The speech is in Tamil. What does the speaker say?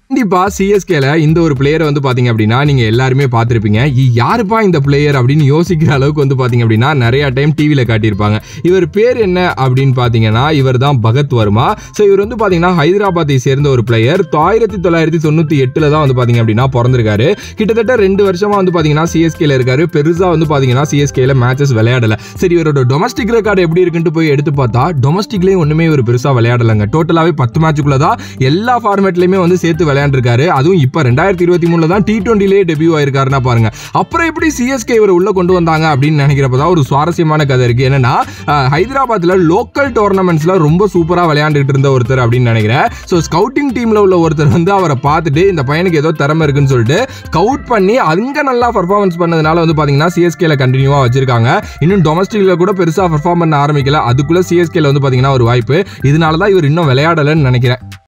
கண்டிப்பா சிஎஸ்கேல இந்த ஒரு பிளேயரை வந்து பாத்தீங்க அப்படின்னா நீங்க எல்லாருமே பார்த்திருப்பீங்க இ- யாருப்பா இந்த பிளேயர் அப்படின்னு யோசிக்கிற அளவுக்கு வந்து பாத்தீங்க அப்படின்னா நிறைய டைம் டிவில காட்டியிருப்பாங்க இவர் பேர் என்ன அப்படின்னு பாத்தீங்கன்னா இவர் தான் பகத் வர்மா ஸோ இவர் வந்து பாத்தீங்கன்னா ஹைதராபாத்தை சேர்ந்த ஒரு பிளேயர் ஆயிரத்தி தொள்ளாயிரத்தி தொண்ணூத்தி எட்டுல தான் வந்து பாத்தீங்க அப்படின்னா பிறந்திருக்காரு கிட்டத்தட்ட ரெண்டு வருஷமா வந்து பாத்தீங்கன்னா சிஎஸ்கேல இருக்காரு பெருசா வந்து பாத்தீங்கன்னா சிஎஸ்கேல மேட்சஸ் விளையாடல சரி இவரோட டொமஸ்டிக் ரெக்கார்டு எப்படி இருக்குன்ட்டு போய் எடுத்து பார்த்தா டொமஸ்டிக்லயும் ஒண்ணுமே இவர் பெருசா விளையாடலங்க டோட்டலாவே பத்து மேட்சுக்குள்ள தான் எல்லா ஃபார்மேட்லயுமே வந்து சேர்த்து விளையாண்டுருக்காரு அதுவும் இப்ப ரெண்டாயிரத்தி இருபத்தி மூணுல தான் டி டுவெண்ட்டிலே டெபியூ ஆயிருக்காருன்னா பாருங்க அப்புறம் எப்படி சிஎஸ்கே இவர் உள்ள கொண்டு வந்தாங்க அப்படின்னு நினைக்கிறப்ப தான் ஒரு சுவாரஸ்யமான கதை இருக்கு என்னன்னா அஹ், ஹைதராபாத்ல லோக்கல் டோர்னமெண்ட்ஸ்ல ரொம்ப சூப்பரா விளையாண்டுட்டு இருந்த ஒருத்தர் அப்படின்னு நினைக்கிறேன் ஸோ ஸ்கவுட்டிங் டீம்ல உள்ள ஒருத்தர் வந்து அவரை பார்த்துட்டு இந்த பையனுக்கு ஏதோ திறமை இருக்குன்னு சொல்லிட்டு ஸ்கவுட் பண்ணி அங்க நல்லா பர்ஃபார்மன்ஸ் பண்ணதுனால வந்து பாத்தீங்கன்னா சிஎஸ்கேல கண்டினியூவா வச்சிருக்காங்க இன்னும் டொமஸ்டிக்ல கூட பெருசா பர்ஃபார்ம் பண்ண ஆரம்பிக்கல அதுக்குள்ள சிஎஸ்கேல வந்து பாத்தீங்கன்னா ஒரு வாய்ப்பு இதனால தான் இவர் இன்னும் விளையாடலன்னு நினைக்கிறேன்